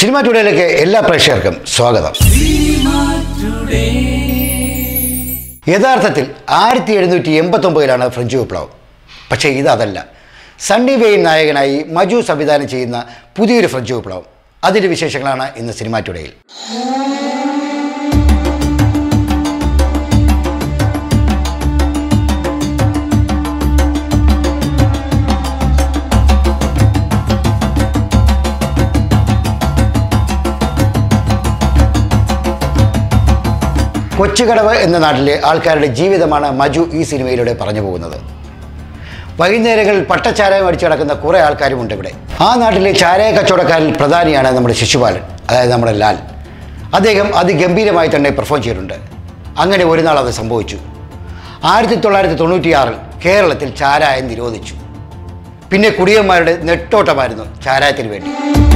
Cinema ടുഡേയിലേക്ക് എല്ലാ പ്രേക്ഷകർക്കും സ്വാഗതം യഥാർത്ഥത്തിൽ ആയിരത്തി എഴുന്നൂറ്റി എൺപത്തൊമ്പതിലാണ് ഫ്രഞ്ച് വിപ്ലവം പക്ഷേ ഇതല്ല സണ്ണി വെയിൻ നായകനായി മജു സംവിധാനം ചെയ്യുന്ന പുതിയൊരു ഫ്രഞ്ച് വിപ്ലവം അതിൻ്റെ വിശേഷങ്ങളാണ് ഇന്ന് സിനിമ ടുഡേയിൽ കൊച്ചുകടവ് എന്ന നാട്ടിലെ ആൾക്കാരുടെ ജീവിതമാണ് മജു ഈ സിനിമയിലൂടെ പറഞ്ഞു പോകുന്നത് വൈകുന്നേരങ്ങളിൽ പട്ടച്ചാരായം അടിച്ചു കിടക്കുന്ന കുറേ ആൾക്കാരുമുണ്ട് ഇവിടെ ആ നാട്ടിലെ ചാരായ കച്ചവടക്കാരിൽ പ്രധാനിയാണ് നമ്മുടെ ശിശുപാലൻ അതായത് നമ്മുടെ ലാൽ അദ്ദേഹം അതിഗംഭീരമായി തന്നെ പെർഫോം ചെയ്തിട്ടുണ്ട് അങ്ങനെ ഒരു നാൾ അത് സംഭവിച്ചു ആയിരത്തി തൊള്ളായിരത്തി തൊണ്ണൂറ്റിയാറിൽ കേരളത്തിൽ ചാരായം നിരോധിച്ചു പിന്നെ കുടിയന്മാരുടെ നെട്ടോട്ടമായിരുന്നു ചാരായത്തിന് വേണ്ടി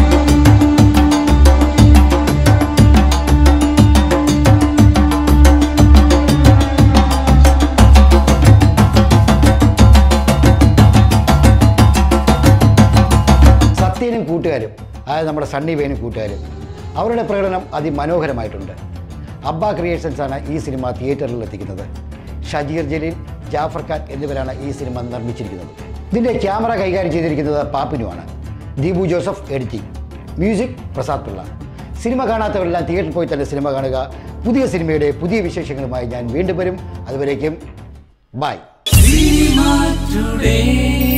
സത്യനും കൂട്ടുകാരും അതായത് നമ്മുടെ സണ്ണി വേനും കൂട്ടുകാരും അവരുടെ പ്രകടനം അതിമനോഹരമായിട്ടുണ്ട് അബ്ബ ക്രിയേഷൻസ് ആണ് ഈ സിനിമ തിയേറ്ററിൽ എത്തിക്കുന്നത് ഷജീർ ജലീൽ ജാഫർ ഖാൻ എന്നിവരാണ് ഈ സിനിമ നിർമ്മിച്ചിരിക്കുന്നത് ഇതിൻ്റെ ക്യാമറ കൈകാര്യം ചെയ്തിരിക്കുന്നത് പാപ്പിനുമാണ് Deepu Joseph editing music Prasad Pillai cinema കാണാത്തവരെല്ലാം തിയേറ്ററിൽ പോയി തന്നെ സിനിമ കാണുക പുതിയ സിനിമയുടെ പുതിയ വിശേഷങ്ങളുമായി ഞാൻ വീണ്ടും വരും അതുവരേക്കും ബൈ Cinema Today.